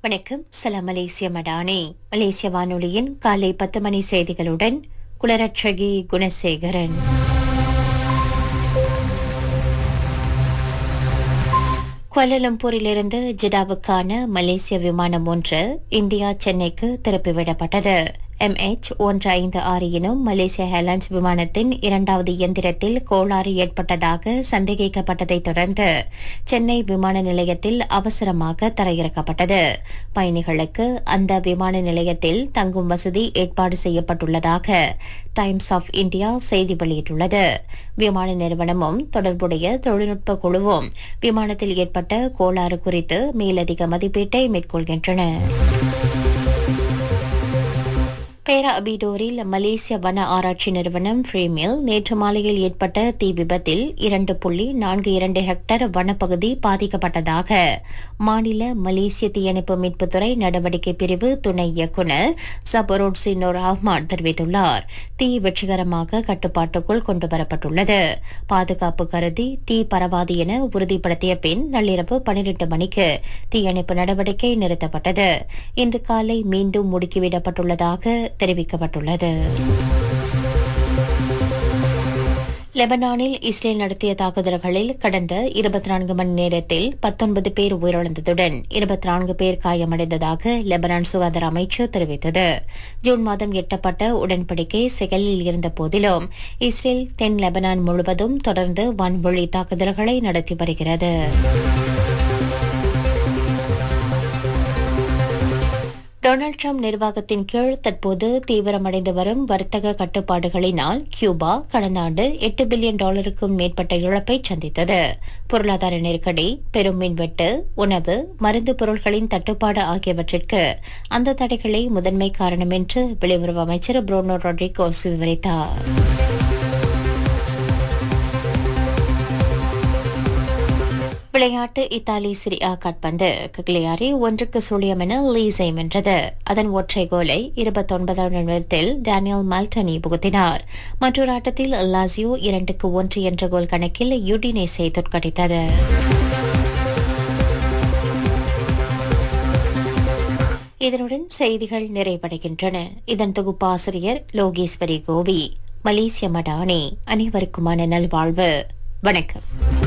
வணக்கம் சலாம் மலேசிய மடானி மலேசிய வானொலியின் காலை பத்து மணி செய்திகளுடன் குலரட்சகி குணசேகரன் குவாலலம்பூரிலிருந்து ஜிடாவுக்கான மலேசிய விமானம் ஒன்று இந்தியா சென்னைக்கு திருப்பிவிடப்பட்டது எம்எச் ஒன்று ஐந்து ஆறு எனும் மலேசிய ஏர்லைன்ஸ் விமானத்தின் இரண்டாவது இயந்திரத்தில் கோளாறு ஏற்பட்டதாக சந்தேகிக்கப்பட்டதைத் தொடர்ந்து சென்னை விமான நிலையத்தில் அவசரமாக தரையிறக்கப்பட்டது பயணிகளுக்கு அந்த விமான நிலையத்தில் தங்கும் வசதி ஏற்பாடு செய்யப்பட்டுள்ளதாக டைம்ஸ் ஆஃப் இந்தியா செய்தி வெளியிட்டுள்ளது விமான நிறுவனமும் தொடர்புடைய தொழில்நுட்ப குழுவும் விமானத்தில் ஏற்பட்ட கோளாறு குறித்து மேலதிக மதிப்பீட்டை மேற்கொள்கின்றன பேரா அபிடோரில் மலேசிய வன ஆராய்ச்சி நிறுவனம் ஃப்ரேமில் நேற்று மாலையில் ஏற்பட்ட தீ விபத்தில் இரண்டு புள்ளி நான்கு இரண்டு ஹெக்டேர் வனப்பகுதி பாதிக்கப்பட்டதாக மாநில மலேசிய தீயணைப்பு மீட்புத்துறை நடவடிக்கை பிரிவு துணை இயக்குநர் சபரோட் சினோர் அஹ்மான் தெரிவித்துள்ளார் தீ வெற்றிகரமாக கட்டுப்பாட்டுக்குள் கொண்டுவரப்பட்டுள்ளது பாதுகாப்பு கருதி தீ பரவாது என உறுதிப்படுத்திய பின் நள்ளிரவு பனிரெண்டு மணிக்கு தீயணைப்பு நடவடிக்கை நிறுத்தப்பட்டது இன்று காலை மீண்டும் முடுக்கிவிடப்பட்டுள்ளதாக தெரிவிக்கப்பட்டுள்ளது லெபனானில் இஸ்ரேல் நடத்திய தாக்குதல்களில் கடந்த இருபத்தி நான்கு மணி நேரத்தில் பத்தொன்பது பேர் உயிரிழந்ததுடன் இருபத்தி நான்கு பேர் காயமடைந்ததாக லெபனான் சுகாதார அமைச்சு தெரிவித்தது ஜூன் மாதம் எட்டப்பட்ட உடன்படிக்கை செயலில் இருந்த போதிலும் இஸ்ரேல் தென் லெபனான் முழுவதும் தொடர்ந்து வான்வழி தாக்குதல்களை நடத்தி வருகிறது டொனால்டு ட்ரம்ப் நிர்வாகத்தின் கீழ் தற்போது தீவிரமடைந்து வரும் வர்த்தக கட்டுப்பாடுகளினால் கியூபா கடந்த ஆண்டு எட்டு பில்லியன் டாலருக்கும் மேற்பட்ட இழப்பை சந்தித்தது பொருளாதார நெருக்கடி பெரும் மின்வெட்டு உணவு மருந்து பொருட்களின் தட்டுப்பாடு ஆகியவற்றிற்கு அந்த தடைகளே முதன்மை காரணம் என்று வெளியுறவு அமைச்சர் புரோனோ ரொட்ரிகோஸ் விவரித்தார் விளையாட்டு இத்தாலி சிரியா காட்பந்து கக்லியாரி ஒன்றுக்கு சுழியம் என லீஸை வென்றது அதன் ஒற்றை கோலை இருபத்தொன்பதாம் நிமிடத்தில் டேனியல் மால்டனி புகுத்தினார் மற்றொரு ஆட்டத்தில் லாசியோ இரண்டுக்கு ஒன்று என்ற கோல் கணக்கில் யுடினேஸை தோற்கடித்தது இதனுடன் செய்திகள் நிறைவடைகின்றன இதன் தொகுப்பாசிரியர் லோகேஸ்வரி கோவி மலேசிய மடானி அனைவருக்குமான நல்வாழ்வு வணக்கம்